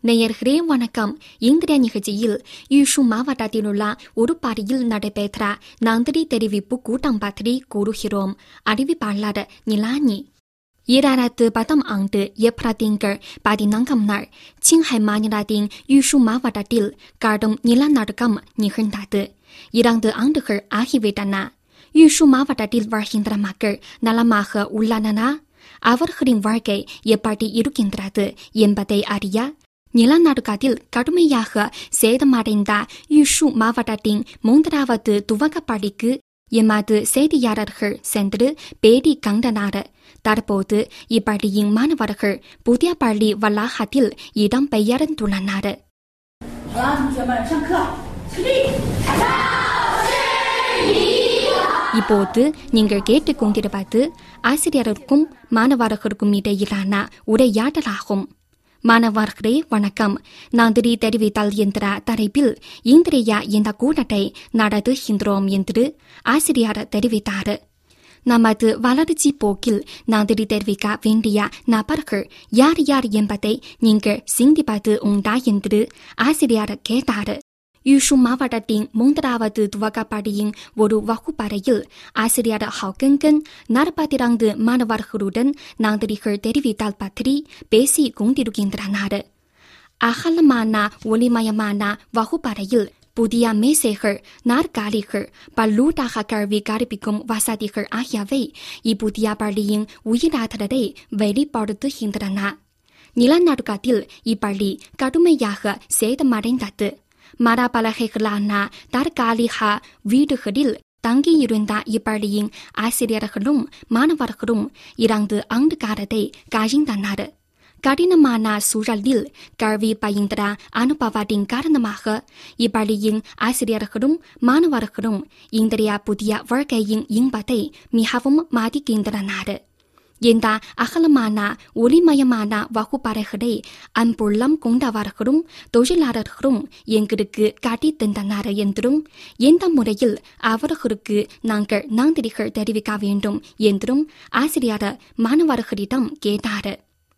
நேயர்களே வணக்கம் இந்திய நிகழ்ச்சியில் யூசு மாவட்டத்தில் உள்ள ஒரு பாடியில் நடைபெற்ற நந்திரி தெரிவிப்பு கூட்டம் பற்றி கூறுகிறோம் அறிவிப்பாளர் நிலானி இரண்டாயிரத்து பத்தாம் ஆண்டு ஏப்ரல் திங்கள் பதினான்காம் நாள் சிங்ஹை மாநிலத்தின் யூசு மாவட்டத்தில் கடும் நிலநடுக்கம் நிகழ்ந்தது இரண்டு ஆண்டுகள் ஆகிவிட்டன யூசு மாவட்டத்தில் வாழ்கின்ற மக்கள் நலமாக உள்ளனரா அவர்களின் வாழ்க்கை எப்படி இருக்கின்றது என்பதை அறிய நிலநடுக்கத்தில் கடுமையாக சேதமடைந்த யூஷு மாவட்டத்தின் மூன்றாவது துவக்கப்பள்ளிக்கு எமது செய்தியாளர்கள் சென்று பேட்டி கண்டனர் தற்போது இப்பள்ளியின் மாணவர்கள் புதிய பள்ளி வளாகத்தில் இடம் பெயர்ந்துள்ளனர் 好了，同学们，上课，起立，打仗。 இப்போது நீங்கள் கேட்டுக்கொண்டிருப்பது ஆசிரியருக்கும் மாணவர்களுக்கும் இடையிலான உரையாடலாகும் மாணவர்களே வணக்கம் நன்றி தெரிவித்தல் என்ற தலைப்பில் இன்றைய இந்த கூட்டத்தை நடத்துகின்றோம் என்று ஆசிரியர் தெரிவித்தார் நமது வளர்ச்சி போக்கில் நன்றி தெரிவிக்க வேண்டிய நபர்கள் யார் யார் என்பதை நீங்கள் சிந்திப்பது உண்டா என்று ஆசிரியர் கேட்டார் யூஷு மாவட்டத்தின் மூன்றாவது துவக்கப்பள்ளியின் ஒரு வகுப்பறையில் ஆசிரியர் ஹவுகங்கன் நாற்பத்திரண்டு மாணவர்களுடன் நன்றிகள் தெரிவித்தல் பற்றி பேசிக் கொண்டிருக்கின்றனர் அகலமான ஒளிமயமான வகுப்பறையில் புதிய மேசைகள் நாற்காலிகள் பல்லூடாக கல்வி கற்பிக்கும் வசதிகள் ஆகியவை இப்புதிய பள்ளியின் உயிராற்றலை வெளிப்படுத்துகின்றன நிலநடுக்கத்தில் இப்பள்ளி கடுமையாக சேதமடைந்தது மரபலகைகளான தற்காலிக வீடுகளில் தங்கியிருந்த இப்பள்ளியின் ஆசிரியர்களும் மாணவர்களும் இரண்டு ஆண்டு காலத்தை கழிந்தனர் கடினமான சூழலில் கல்வி பயின்ற அனுபவத்தின் காரணமாக இப்பள்ளியின் ஆசிரியர்களும் மாணவர்களும் இன்றைய புதிய வாழ்க்கையின் இன்பத்தை மிகவும் மதிக்கின்றனர் இந்த அகலமான ஒளிமயமான வகுப்பறைகளை அன்புள்ளம் கொண்டவர்களும் தொழிலாளர்களும் எங்களுக்கு காட்டித் தந்தனர் என்றும் எந்த முறையில் அவர்களுக்கு நாங்கள் நன்றிகள் தெரிவிக்க வேண்டும் என்றும் ஆசிரியர் மாணவர்களிடம் கேட்டார்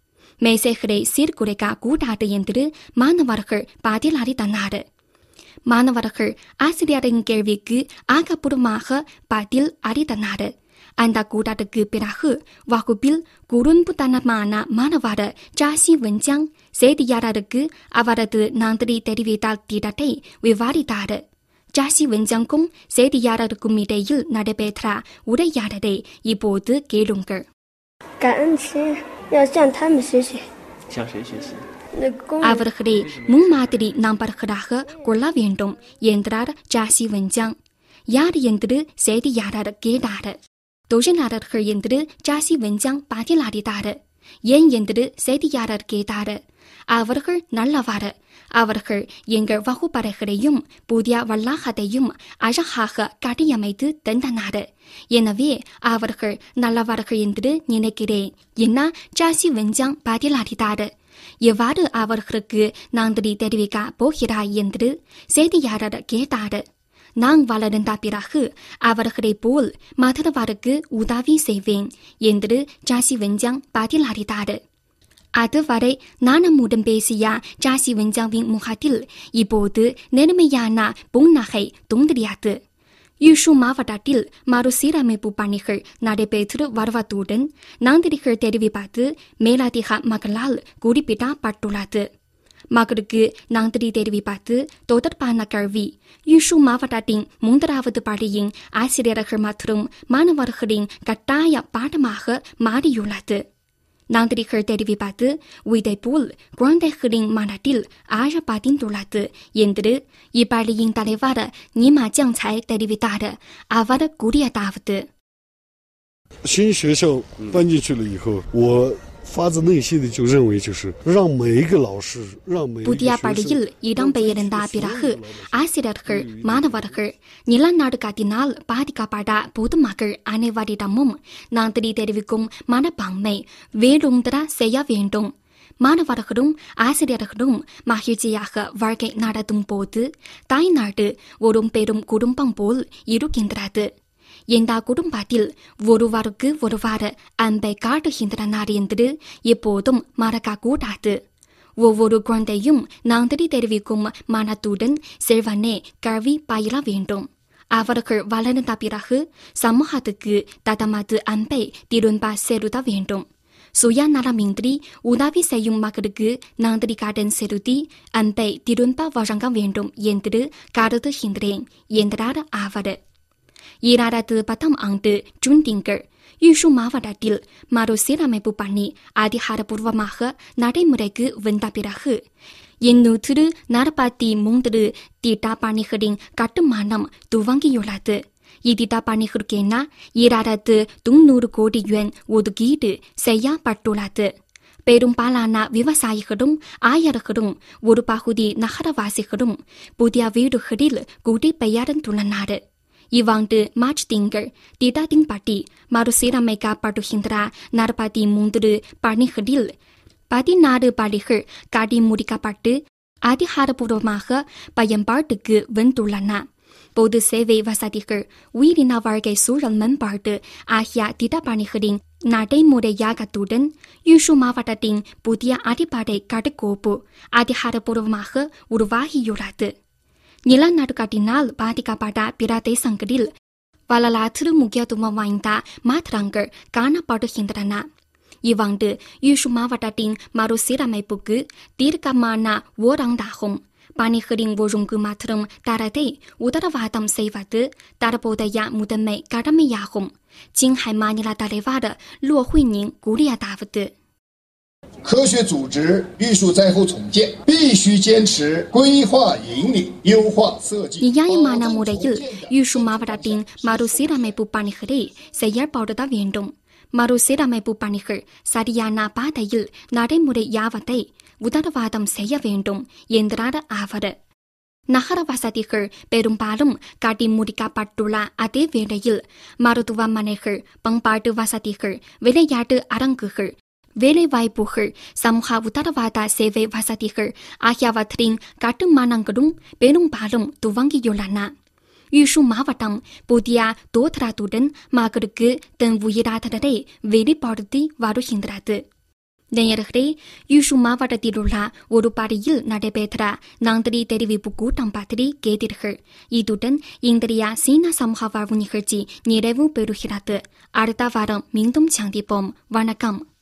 மேசைகளை சீர்குலைக்க கூடாது என்று மாணவர்கள் பதிலளித்தனர் மாணவர்கள் ஆசிரியரின் கேள்விக்கு ஆக்கப்பூர்வமாக பதில் அளித்தனர் அந்த கூட்டத்துக்கு பிறகு வகுப்பில் குறும்புத்தனமான மாணவர் ஜாசி வெஞ்சாங் செய்தியாளருக்கு அவரது நன்றி தெரிவித்தால் திட்டத்தை விவாதித்தார் ஜாசி வெஞ்சாங்கும் செய்தியாளருக்கும் இடையில் நடைபெற்ற உரையாடலை இப்போது கேளுங்கள் 感恩钱要向他们学习。 向谁学习？ 那工 அவர்களை முன்மாதிரி நம்பர்களாக கொள்ள வேண்டும் என்றார் ஜாசி வெஞ்சாங் யார் என்று செய்தியாளர் கேட்டார் தொழிலாளர்கள் என்று ஜாசி வெஞ்சாங் பதிலளித்தார் ஏன் என்று செய்தியாளர் கேட்டார் அவர்கள் நல்லவாறு அவர்கள் எங்கள் வகுப்பறைகளையும் புதிய வளாகத்தையும் அழகாக கட்டியமைத்து தந்தனர் எனவே அவர்கள் நல்லவர்கள் என்று நினைக்கிறேன் என ஜாசி வெஞ்சாங் பதிலளித்தார் எவ்வாறு அவர்களுக்கு நன்றி தெரிவிக்க போகிறாய் என்று செய்தியாளர் கேட்டார் நான் வளர்ந்த பிறகு அவர்களைப் போல் மற்றவருக்கு உதவி செய்வேன் என்று ஜாசி வெஞ்சாங் பதிலளித்தார் அதுவரை நாணமுடன் பேசிய ஜாசி வெஞ்சாவின் முகத்தில் இப்போது நேர்மையான புன்னகை தோன்றியது யூஷு மாவட்டத்தில் மறுசீரமைப்பு பணிகள் நடைபெற்று வருவதுடன் நன்றிகள் தெரிவிப்பது மேலதிக மக்களால் குறிப்பிடப்பட்டுள்ளது மக்களுக்கு நன்றி தெரிவிப்பது தொடர்பான கல்வி யூஷு மாவட்டத்தின் மூன்றாவது பள்ளியின் ஆசிரியர்கள் மற்றும் மாணவர்களின் கட்டாய பாடமாக மாறியுள்ளது நன்றிகள் தெரிவிப்பது உதைப்போல் குழந்தைகளின் மனத்தில் ஆழ பதிந்துள்ளது என்று இப்பள்ளியின் தலைவர் நிமா ஜாங்சாய் தெரிவித்தார் அவர் கூறியதாவது 新学校搬进去了以后，我发自内心的就认为，就是让每一个老师，让每一个 புதிய 学 பள்ளியில் 生 இடம்பெயர்ந்த பிறகு ஆசிரியர்கள் மாணவர்கள் நிலநடுக்கத்தினால் பாதிக்கப்பட்ட பொதுமக்கள் அனைவரிடமும் நன்றி தெரிவிக்கும் மனப்பான்மை வேலுந்தர செய்ய வேண்டும் மாணவர்களும் ஆசிரியர்களும் மகிழ்ச்சியாக வாழ்க்கை நடத்தும் போது தாய்நாடு ஒரு பெரும் குடும்பம் போல் இருக்கின்றது இந்த குடும்பத்தில் ஒருவருக்கு ஒருவர் அன்பை காட்டுகின்றனர் என்று எப்போதும் மறக்கக்கூடாது ஒவ்வொரு குழந்தையும் நாந்தடி தெரிவிக்கும் மனத்துடன் செல்வனை கல்வி பயில வேண்டும் அவர்கள் வளர்ந்த பிறகு சமூகத்துக்கு தத்தமது அன்பை திரும்ப செலுத்த வேண்டும் சுயநலமின்றி உதவி செய்யும் மக்களுக்கு நன்றி கடன் செலுத்தி அன்பை திரும்ப வழங்க வேண்டும் என்று கருதுகின்றேன் என்றார் அவர் ஈராயிரத்து பத்தாம் ஆண்டு ஜூன் திங்கள் யூஷு மாவட்டத்தில் மறுசீரமைப்பு பணி அதிகாரப்பூர்வமாக நடைமுறைக்கு வந்த பிறகு எண்ணூற்று நாற்பத்தி மூன்று திட்ட பணிகளின் கட்டுமானம் துவங்கியுள்ளது இத்திட்ட பணிகளுக்கென ஈராயிரத்து தொன்னூறு கோடி யுவான் ஒதுக்கீடு செய்யப்பட்டுள்ளது பெரும்பாலான விவசாயிகளும் ஆயர்களும் ஒரு பகுதி நகரவாசிகளும் புதிய வீடுகளில் குடிபெயர்ந்துள்ளனர் இவ்வாண்டு மார்ச் திங்கள் திட்டத்தின்படி மறுசீரமைக்கப்படுகின்ற நாற்பத்தி மூன்று பணிகளில் பதினாறு பணிகள் கட்டி முடிக்கப்பட்டு அதிகாரப்பூர்வமாக பயன்பாட்டுக்கு வந்துள்ளன பொது சேவை வசதிகள் உயிரின வாழ்க்கை சூழல் மேம்பாடு ஆகிய திட்டப்பணிகளின் நடைமுறையாகத்துடன் யூஷு மாவட்டத்தின் புதிய அடிப்படை கட்டுக்கோப்பு அதிகாரப்பூர்வமாக உருவாகியுள்ளது நிலநடுக்கத்தினால் பாதிக்கப்பட்ட பிற தேசங்களில் வரலாற்று முக்கியத்துவம் வாய்ந்த மாற்றங்கள் காணப்படுகின்றன இவ்வாண்டு யூஷு மாவட்டத்தின் மறுசீரமைப்புக்கு தீர்க்கமான ஓராண்டாகும் பணிகளின் ஒழுங்கு மற்றும் தரத்தை உத்தரவாதம் செய்வது தற்போதைய முதன்மை கடமையாகும் சிங்ஹை மாநில தலைவர் லோ ஹுய்னிங் கூறியதாவது 科学组织玉树灾后重建必须坚持规划引领、优化设计。 நியாயமான முறையில் யூஷு மாவட்டத்தின் மறுசீரமைப்பு பணிகளை செயல்படுத்த வேண்டும் மறுசீரமைப்பு பணிகள் சரியான பாதையில் நடைமுறையாவதை உத்தரவாதம் செய்ய வேண்டும் என்றார் அவர் நகர வசதிகள் பெரும்பாலும் கட்டி முடிக்கப்பட்டுள்ள அதே வேளையில் மருத்துவமனைகள் பண்பாட்டு வசதிகள் விளையாட்டு அரங்குகள் வேலைவாய்ப்புகள் சமூக உத்தரவாத சேவை வசதிகள் ஆகியவற்றின் கட்டுமானங்களும் பெரும்பாலும் துவங்கியுள்ளன யூஷு மாவட்டம் புதிய தோற்றத்துடன் மக்களுக்கு தன் உயிராதரரை வெளிப்படுத்தி வருகின்றது நேயர்களே யூஷு மாவட்டத்திலுள்ள ஒரு படையில் நடைபெற்ற நன்றி தெரிவிப்பு கூட்டம் பற்றி கேட்டீர்கள் இதுடன் இன்றைய சீன சமூக வாழ்வு நிகழ்ச்சி நிறைவு பெறுகிறது அடுத்த வாரம் மீண்டும் சந்திப்போம் வணக்கம்